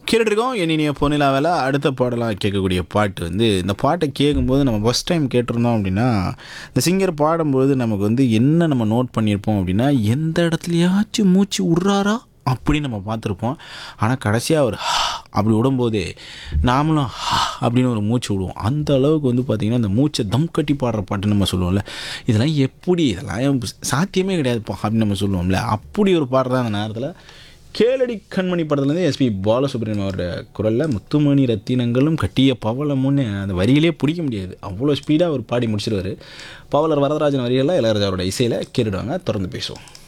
கேட்டுருக்கோம் என்னைய பொன்னிலாவில் அடுத்த பாடலாக கேட்கக்கூடிய பாட்டு வந்து இந்த பாட்டை கேட்கும்போது நம்ம ஃபஸ்ட் டைம் கேட்டிருந்தோம் அப்படின்னா இந்த சிங்கர் பாடும்போது நமக்கு வந்து என்ன நம்ம நோட் பண்ணியிருப்போம் அப்படின்னா எந்த இடத்துலையாச்சும் மூச்சு விட்றாரா அப்படின்னு நம்ம பார்த்துருப்போம் ஆனால் கடைசியாக அவர் அப்படி விடும்போதே நாமளும் அப்படின்னு ஒரு மூச்சு விடுவோம் அந்த அளவுக்கு வந்து பார்த்திங்கன்னா அந்த மூச்சை தம் கட்டி பாடுற பாட்டு நம்ம சொல்லுவோம்ல இதெல்லாம் எப்படி இதெல்லாம் சாத்தியமே கிடையாதுப்பா அப்படின்னு நம்ம சொல்லுவோம்ல அப்படி ஒரு பாடுற அந்த நேரத்தில் கேளடி கண்மணி படத்துலேருந்து எஸ்பி பாலசுப்ரமணியம் அவரோட குரலில் முத்துமணி ரத்தினங்களும் கட்டிய பவளமுன்னு அந்த வரியிலே பிடிக்க முடியாது அவ்வளோ ஸ்பீடாக அவர் பாடி முடிச்சிருவார் பவலர் வரதராஜன் வரிகளில் இளையராஜாவோட இசையில் கேட்டுடுவாங்க தொடர்ந்து பேசுவோம்